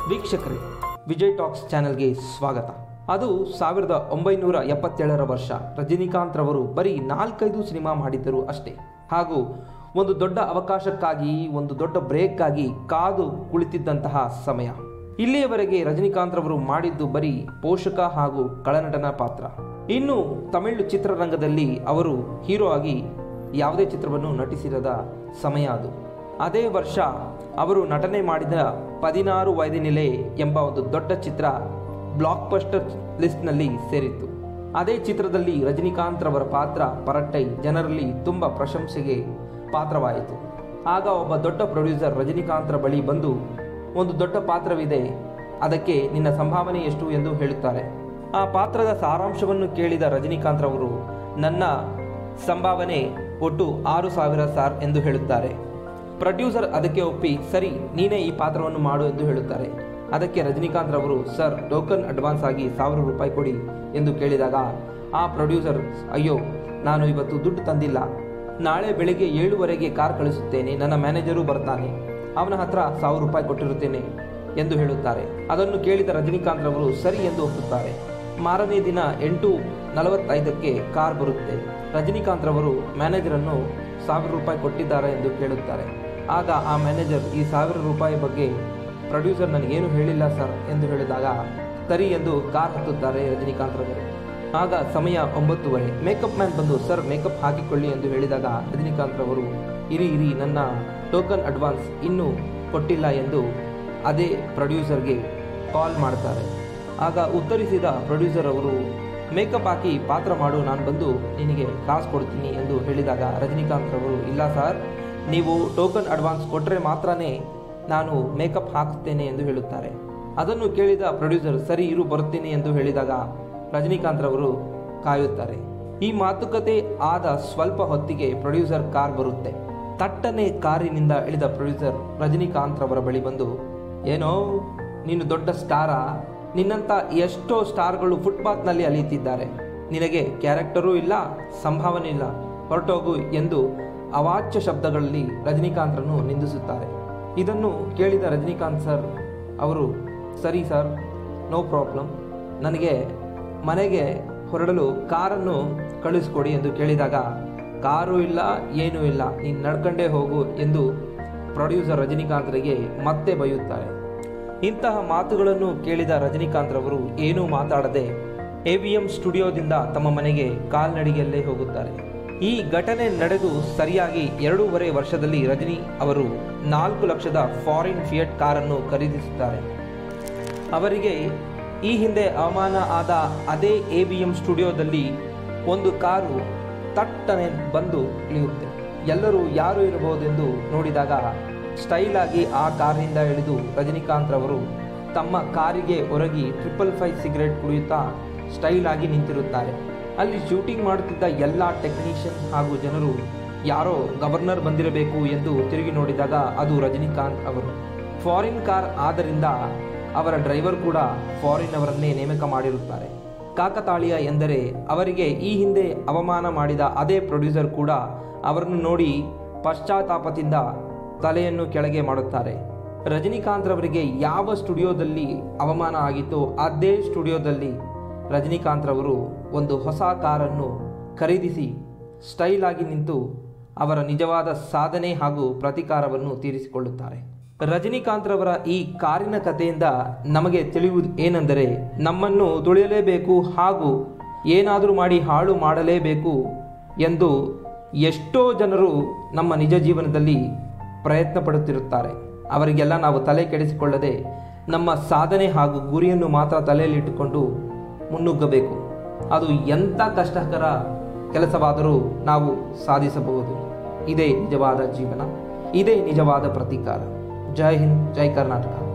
ವೀಕ್ಷಕರೇ ವಿಜಯ್ ಟಾಕ್ಸ್ ಚಾನೆಲ್ಗೆ ಸ್ವಾಗತ ಅದು ಸಾವಿರದ ಒಂಬೈನೂರ ಎಪ್ಪತ್ತೇಳರ ವರ್ಷ ರಜನಿಕಾಂತ್ ರವರು ಬರೀ ನಾಲ್ಕೈದು ಸಿನಿಮಾ ಮಾಡಿದ್ದರು ಅಷ್ಟೇ ಹಾಗೂ ಒಂದು ದೊಡ್ಡ ಅವಕಾಶಕ್ಕಾಗಿ ಒಂದು ದೊಡ್ಡ ಬ್ರೇಕ್ಗಾಗಿ ಕಾದು ಕುಳಿತಿದ್ದಂತಹ ಸಮಯ ಇಲ್ಲಿಯವರೆಗೆ ರಜನಿಕಾಂತ್ ರವರು ಮಾಡಿದ್ದು ಬರೀ ಪೋಷಕ ಹಾಗೂ ಕಳನಟನ ಪಾತ್ರ ಇನ್ನು ತಮಿಳು ಚಿತ್ರರಂಗದಲ್ಲಿ ಅವರು ಹೀರೋ ಆಗಿ ಯಾವುದೇ ಚಿತ್ರವನ್ನು ನಟಿಸಿರದ ಸಮಯ ಅದು ಅದೇ ವರ್ಷ ಅವರು ನಟನೆ ಮಾಡಿದ ಪದಿನಾರು ವಯದಿನಿಲೆ ಎಂಬ ಒಂದು ದೊಡ್ಡ ಚಿತ್ರ ಬ್ಲಾಕ್ ಬಸ್ಟರ್ ಲಿಸ್ಟ್ನಲ್ಲಿ ಸೇರಿತ್ತು ಅದೇ ಚಿತ್ರದಲ್ಲಿ ರಜನಿಕಾಂತ್ ರವರ ಪಾತ್ರ ಪರಟ್ಟೈ ಜನರಲ್ಲಿ ತುಂಬ ಪ್ರಶಂಸೆಗೆ ಪಾತ್ರವಾಯಿತು ಆಗ ಒಬ್ಬ ದೊಡ್ಡ ಪ್ರೊಡ್ಯೂಸರ್ ರಜನಿಕಾಂತ್ರ ಬಳಿ ಬಂದು ಒಂದು ದೊಡ್ಡ ಪಾತ್ರವಿದೆ ಅದಕ್ಕೆ ನಿನ್ನ ಸಂಭಾವನೆ ಎಷ್ಟು ಎಂದು ಹೇಳುತ್ತಾರೆ ಆ ಪಾತ್ರದ ಸಾರಾಂಶವನ್ನು ಕೇಳಿದ ರಜನಿಕಾಂತ್ ರವರು ನನ್ನ ಸಂಭಾವನೆ ಒಟ್ಟು ಆರು ಸಾವಿರ ಸಾರ್ ಎಂದು ಹೇಳುತ್ತಾರೆ ಪ್ರೊಡ್ಯೂಸರ್ ಅದಕ್ಕೆ ಒಪ್ಪಿ ಸರಿ ನೀನೇ ಈ ಪಾತ್ರವನ್ನು ಮಾಡು ಎಂದು ಹೇಳುತ್ತಾರೆ ಅದಕ್ಕೆ ರಜನಿಕಾಂತ್ ರವರು ಸರ್ ಟೋಕನ್ ಅಡ್ವಾನ್ಸ್ ಆಗಿ ಸಾವಿರ ರೂಪಾಯಿ ಕೊಡಿ ಎಂದು ಕೇಳಿದಾಗ ಆ ಪ್ರೊಡ್ಯೂಸರ್ ಅಯ್ಯೋ ನಾನು ಇವತ್ತು ದುಡ್ಡು ತಂದಿಲ್ಲ ನಾಳೆ ಬೆಳಿಗ್ಗೆ ಏಳುವರೆಗೆ ಕಾರ್ ಕಳಿಸುತ್ತೇನೆ ನನ್ನ ಮ್ಯಾನೇಜರು ಬರ್ತಾನೆ ಅವನ ಹತ್ರ ಸಾವಿರ ರೂಪಾಯಿ ಕೊಟ್ಟಿರುತ್ತೇನೆ ಎಂದು ಹೇಳುತ್ತಾರೆ ಅದನ್ನು ಕೇಳಿದ ರಜನಿಕಾಂತ್ ರವರು ಸರಿ ಎಂದು ಒಪ್ಪುತ್ತಾರೆ ಮಾರನೇ ದಿನ ಎಂಟು ನಲವತ್ತೈದಕ್ಕೆ ಕಾರ್ ಬರುತ್ತೆ ರಜನಿಕಾಂತ್ ರವರು ಮ್ಯಾನೇಜರನ್ನು ಸಾವಿರ ರೂಪಾಯಿ ಕೊಟ್ಟಿದ್ದಾರೆ ಎಂದು ಕೇಳುತ್ತಾರೆ ಆಗ ಆ ಮ್ಯಾನೇಜರ್ ಈ ಸಾವಿರ ರೂಪಾಯಿ ಬಗ್ಗೆ ಪ್ರೊಡ್ಯೂಸರ್ ನನಗೇನು ಹೇಳಿಲ್ಲ ಸರ್ ಎಂದು ಹೇಳಿದಾಗ ಸರಿ ಎಂದು ಕಾರ್ ಹತ್ತುತ್ತಾರೆ ರಜನಿಕಾಂತ್ ರವರು ಆಗ ಸಮಯ ಒಂಬತ್ತುವರೆ ಮೇಕಪ್ ಮ್ಯಾನ್ ಬಂದು ಸರ್ ಮೇಕಪ್ ಹಾಕಿಕೊಳ್ಳಿ ಎಂದು ಹೇಳಿದಾಗ ರಜನಿಕಾಂತ್ ರವರು ಇರಿ ಇರಿ ನನ್ನ ಟೋಕನ್ ಅಡ್ವಾನ್ಸ್ ಇನ್ನೂ ಕೊಟ್ಟಿಲ್ಲ ಎಂದು ಅದೇ ಪ್ರೊಡ್ಯೂಸರ್ಗೆ ಕಾಲ್ ಮಾಡ್ತಾರೆ ಆಗ ಉತ್ತರಿಸಿದ ಪ್ರೊಡ್ಯೂಸರ್ ಅವರು ಮೇಕಪ್ ಹಾಕಿ ಪಾತ್ರ ಮಾಡು ನಾನು ಬಂದು ನಿನಗೆ ಕಾಸು ಕೊಡ್ತೀನಿ ಎಂದು ಹೇಳಿದಾಗ ರಜನಿಕಾಂತ್ ರವರು ಇಲ್ಲ ಸರ್ ನೀವು ಟೋಕನ್ ಅಡ್ವಾನ್ಸ್ ಕೊಟ್ಟರೆ ಮಾತ್ರನೇ ನಾನು ಮೇಕಪ್ ಹಾಕ್ತೇನೆ ಎಂದು ಹೇಳುತ್ತಾರೆ ಅದನ್ನು ಕೇಳಿದ ಪ್ರೊಡ್ಯೂಸರ್ ಸರಿ ಇರು ಬರುತ್ತೇನೆ ಎಂದು ಹೇಳಿದಾಗ ರಜನಿಕಾಂತ್ ರವರು ಕಾಯುತ್ತಾರೆ ಈ ಮಾತುಕತೆ ಆದ ಸ್ವಲ್ಪ ಹೊತ್ತಿಗೆ ಪ್ರೊಡ್ಯೂಸರ್ ಕಾರ್ ಬರುತ್ತೆ ತಟ್ಟನೆ ಕಾರಿನಿಂದ ಇಳಿದ ಪ್ರೊಡ್ಯೂಸರ್ ರಜನಿಕಾಂತ್ ರವರ ಬಳಿ ಬಂದು ಏನೋ ನೀನು ದೊಡ್ಡ ಸ್ಟಾರಾ ನಿನ್ನಂಥ ಎಷ್ಟೋ ಸ್ಟಾರ್ಗಳು ಫುಟ್ಪಾತ್ನಲ್ಲಿ ಅಲಿಯುತ್ತಿದ್ದಾರೆ ನಿನಗೆ ಕ್ಯಾರೆಕ್ಟರೂ ಇಲ್ಲ ಸಂಭಾವನೆ ಇಲ್ಲ ಹೊರಟೋಗು ಎಂದು ಅವಾಚ್ಯ ಶಬ್ದಗಳಲ್ಲಿ ರಜನಿಕಾಂತ್ರನ್ನು ನಿಂದಿಸುತ್ತಾರೆ ಇದನ್ನು ಕೇಳಿದ ರಜನಿಕಾಂತ್ ಸರ್ ಅವರು ಸರಿ ಸರ್ ನೋ ಪ್ರಾಬ್ಲಮ್ ನನಗೆ ಮನೆಗೆ ಹೊರಡಲು ಕಾರನ್ನು ಕಳಿಸ್ಕೊಡಿ ಎಂದು ಕೇಳಿದಾಗ ಕಾರು ಇಲ್ಲ ಏನೂ ಇಲ್ಲ ನೀನು ನಡ್ಕೊಂಡೇ ಹೋಗು ಎಂದು ಪ್ರೊಡ್ಯೂಸರ್ ರಜನಿಕಾಂತ್ರಿಗೆ ಮತ್ತೆ ಬೈಯುತ್ತಾರೆ ಇಂತಹ ಮಾತುಗಳನ್ನು ಕೇಳಿದ ರಜನಿಕಾಂತ್ ರವರು ಏನೂ ಮಾತಾಡದೆ ಎ ವಿ ಎಂ ಸ್ಟುಡಿಯೋದಿಂದ ತಮ್ಮ ಮನೆಗೆ ಕಾಲ್ನಡಿಗೆಯಲ್ಲೇ ಹೋಗುತ್ತಾರೆ ಈ ಘಟನೆ ನಡೆದು ಸರಿಯಾಗಿ ಎರಡೂವರೆ ವರ್ಷದಲ್ಲಿ ರಜನಿ ಅವರು ನಾಲ್ಕು ಲಕ್ಷದ ಫಾರಿನ್ ಫಿಯಟ್ ಕಾರನ್ನು ಖರೀದಿಸುತ್ತಾರೆ ಅವರಿಗೆ ಈ ಹಿಂದೆ ಅವಮಾನ ಆದ ಅದೇ ಎ ಬಿ ಎಂ ಸ್ಟುಡಿಯೋದಲ್ಲಿ ಒಂದು ಕಾರು ತಟ್ಟನೆ ಬಂದು ಇಳಿಯುತ್ತೆ ಎಲ್ಲರೂ ಯಾರು ಇರಬಹುದೆಂದು ನೋಡಿದಾಗ ಸ್ಟೈಲ್ ಆಗಿ ಆ ಕಾರಿನಿಂದ ಇಳಿದು ರಜನಿಕಾಂತ್ ರವರು ತಮ್ಮ ಕಾರಿಗೆ ಒರಗಿ ಟ್ರಿಪಲ್ ಫೈವ್ ಸಿಗರೆಟ್ ಕುಡಿಯುತ್ತಾ ಸ್ಟೈಲ್ ಆಗಿ ನಿಂತಿರುತ್ತಾರೆ ಅಲ್ಲಿ ಶೂಟಿಂಗ್ ಮಾಡುತ್ತಿದ್ದ ಎಲ್ಲ ಟೆಕ್ನಿಷಿಯನ್ ಹಾಗೂ ಜನರು ಯಾರೋ ಗವರ್ನರ್ ಬಂದಿರಬೇಕು ಎಂದು ತಿರುಗಿ ನೋಡಿದಾಗ ಅದು ರಜನಿಕಾಂತ್ ಅವರು ಫಾರಿನ್ ಕಾರ್ ಆದ್ದರಿಂದ ಅವರ ಡ್ರೈವರ್ ಕೂಡ ಫಾರಿನ್ ಅವರನ್ನೇ ನೇಮಕ ಮಾಡಿರುತ್ತಾರೆ ಕಾಕತಾಳೀಯ ಎಂದರೆ ಅವರಿಗೆ ಈ ಹಿಂದೆ ಅವಮಾನ ಮಾಡಿದ ಅದೇ ಪ್ರೊಡ್ಯೂಸರ್ ಕೂಡ ಅವರನ್ನು ನೋಡಿ ಪಶ್ಚಾತ್ತಾಪದಿಂದ ತಲೆಯನ್ನು ಕೆಳಗೆ ಮಾಡುತ್ತಾರೆ ರಜನಿಕಾಂತ್ ರವರಿಗೆ ಯಾವ ಸ್ಟುಡಿಯೋದಲ್ಲಿ ಅವಮಾನ ಆಗಿತ್ತೋ ಅದೇ ಸ್ಟುಡಿಯೋದಲ್ಲಿ ರಜನಿಕಾಂತ್ ರವರು ಒಂದು ಹೊಸ ಕಾರನ್ನು ಖರೀದಿಸಿ ಸ್ಟೈಲ್ ಆಗಿ ನಿಂತು ಅವರ ನಿಜವಾದ ಸಾಧನೆ ಹಾಗೂ ಪ್ರತಿಕಾರವನ್ನು ತೀರಿಸಿಕೊಳ್ಳುತ್ತಾರೆ ರಜನಿಕಾಂತ್ ರವರ ಈ ಕಾರಿನ ಕಥೆಯಿಂದ ನಮಗೆ ತಿಳಿಯುವುದು ಏನೆಂದರೆ ನಮ್ಮನ್ನು ತುಳಿಯಲೇಬೇಕು ಹಾಗೂ ಏನಾದರೂ ಮಾಡಿ ಹಾಳು ಮಾಡಲೇಬೇಕು ಎಂದು ಎಷ್ಟೋ ಜನರು ನಮ್ಮ ನಿಜ ಜೀವನದಲ್ಲಿ ಪ್ರಯತ್ನ ಪಡುತ್ತಿರುತ್ತಾರೆ ಅವರಿಗೆಲ್ಲ ನಾವು ತಲೆ ಕೆಡಿಸಿಕೊಳ್ಳದೆ ನಮ್ಮ ಸಾಧನೆ ಹಾಗೂ ಗುರಿಯನ್ನು ಮಾತ್ರ ತಲೆಯಲ್ಲಿಟ್ಟುಕೊಂಡು ಮುನ್ನುಗ್ಗಬೇಕು ಅದು ಎಂಥ ಕಷ್ಟಕರ ಕೆಲಸವಾದರೂ ನಾವು ಸಾಧಿಸಬಹುದು ಇದೇ ನಿಜವಾದ ಜೀವನ ಇದೇ ನಿಜವಾದ ಪ್ರತೀಕಾರ ಜೈ ಹಿಂದ್ ಜೈ ಕರ್ನಾಟಕ